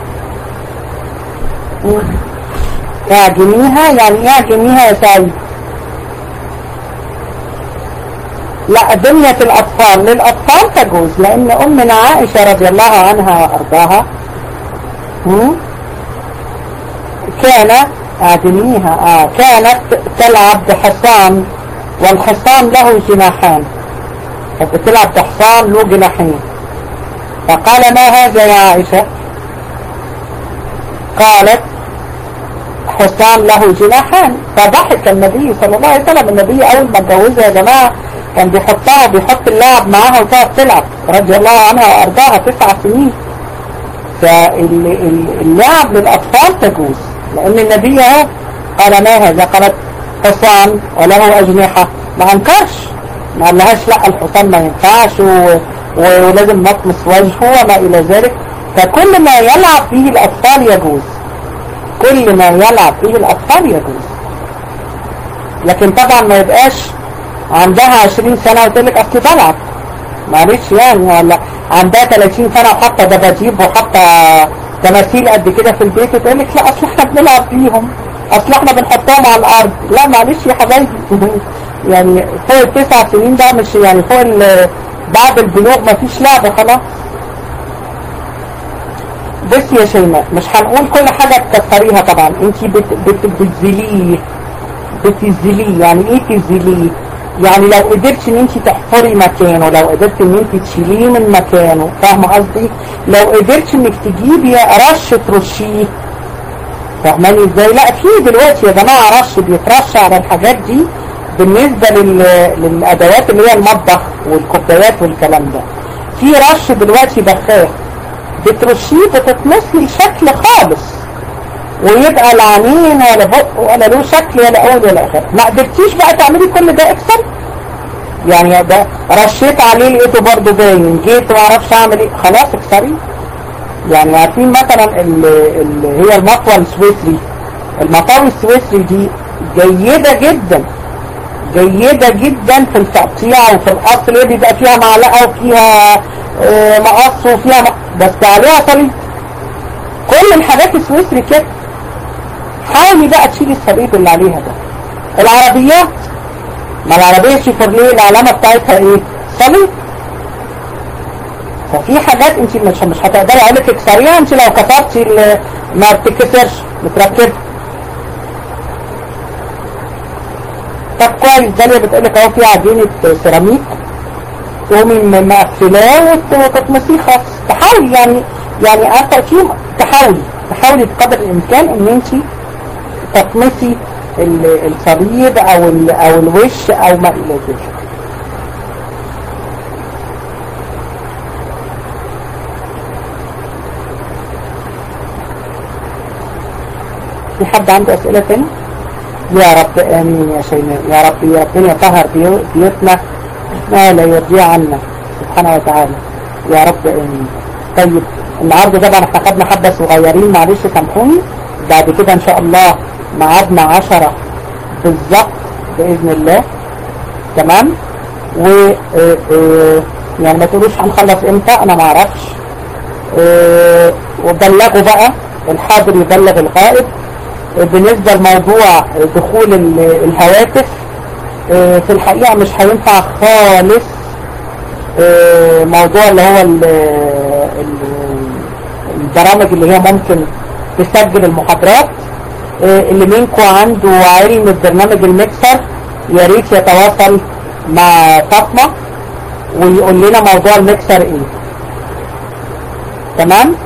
مم. اعجميها يعني ايه اعجميها يا سعيد لا دنيا الأطفال للأطفال تجوز لأن أمنا عائشة رضي الله عنها وأرضاها مم، كان أعدميها آه كانت تلعب بحصان والحصان له جناحان فبتلعب بحصان له جناحين فقال ما هذا يا عائشة قالت حصان له جناحان فضحك النبي صلى الله عليه وسلم النبي أول ما اتجوزها يا جماعة كان بيحطها بيحط اللعب معاها وتقعد تلعب رضي الله عنها وأرضاها تسع سنين فاللعب للأطفال تجوز لأن النبي اهو قال ما هذا قالت حصان وله أجنحة ما أنكرش ما قالهاش لا الحصان ما ينفعش و... ولازم نطمس وجهه وما إلى ذلك فكل ما يلعب فيه الأطفال يجوز كل ما يلعب فيه الأطفال يجوز لكن طبعا ما يبقاش عندها 20 سنة وتقول لك أصل بلعب معلش يعني ولا عندها 30 سنة وحاطة دباديب وحاطة تماثيل قد كده في البيت وتقول لك لا أصل احنا بنلعب بيهم أصل احنا بنحطهم على الأرض لا معلش يا حبايبي يعني فوق التسع سنين ده مش يعني فوق ال- بعد البلوغ مفيش لعبة خلاص بس يا شيماء مش هنقول كل حاجة تكسريها طبعا انت بت بت بتزليه بتزليه يعني ايه تزليه يعني لو قدرت ان انت تحفري مكانه لو قدرت ان انت تشيليه من مكانه فاهمه قصدي لو قدرت انك تجيبي رش ترشيه فاهماني ازاي لا في دلوقتي يا جماعه رش بيترش على الحاجات دي بالنسبه لل... للادوات اللي هي المطبخ والكوبايات والكلام ده في رش دلوقتي بخاخ بترشيه بتتمثلي شكل خالص ويبقى لا عينين ولا بق ولا له شكل ولا اول ولا اخر ما قدرتيش بقى تعملي كل ده اكسر يعني ده رشيت عليه لقيته برضه باين جيت ما اعرفش اعمل ايه خلاص اكسريه يعني عارفين مثلا اللي هي المطوى السويسري المطاوي السويسري دي جيدة جدا جيدة جدا في التقطيع وفي القص اللي بيبقى فيها معلقة وفيها آه مقص وفيها م... بس عليها صليب كل الحاجات السويسري كده حاولي بقى تشيلي الصليب اللي عليها ده العربيات ما العربية شيفرليه العلامة بتاعتها ايه صليب ففي حاجات انت مش مش هتقدري اقول لك اكسريها انت لو كسرتي ما بتتكسرش متركبه طب كويس داليا بتقول لك اهو في عجينه سيراميك تقومي مقفلاه وتطمسيه خاص تحاولي يعني يعني عارفه في تحاولي تحاولي بقدر الامكان ان انت تطمسي الصليب او او الوش او ما الى ذلك في حد عنده اسئله ثانيه يا رب امين يا شيماء يا رب يا ربنا يطهر بيوتنا ما لا يرضي عنا سبحانه وتعالى يا رب امين طيب النهارده طبعا احنا خدنا حبه صغيرين معلش سامحوني بعد كده ان شاء الله ميعادنا 10 بالظبط باذن الله تمام و يعني ما تقولوش هنخلص امتى انا ما اعرفش وبلغوا بقى الحاضر يبلغ الغائب بالنسبة لموضوع دخول الهواتف في الحقيقة مش هينفع خالص موضوع اللي هو البرامج اللي هي ممكن تسجل المحاضرات اللي منكم عنده علم برنامج المكسر يا ريت يتواصل مع فاطمة ويقول لنا موضوع المكسر ايه تمام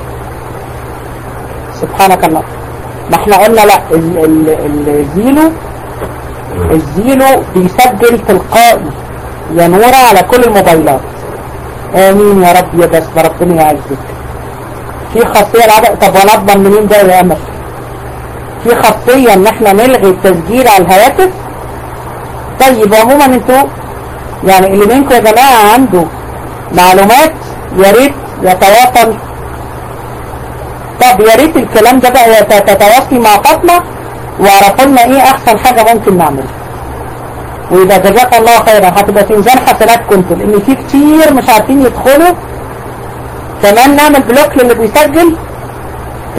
سبحانك الله ما احنا قلنا لا الزيلو الزيلو بيسجل تلقائي يا نورة على كل الموبايلات امين يا رب يا بس ربنا يعزك في خاصية العدد طب وانا اضمن منين ده يا امل في خاصية ان احنا نلغي التسجيل على الهواتف طيب عموما انتوا يعني اللي منكم يا جماعة عنده معلومات يا ريت يتواصل طب يا ريت الكلام ده بقى تتواصلي مع فاطمة واعرفوا لنا ايه احسن حاجة ممكن نعملها وإذا جزاك الله خيرا هتبقى في ميزان حسناتكم انتوا لأن في كتير مش عارفين يدخلوا كمان نعمل بلوك للي بيسجل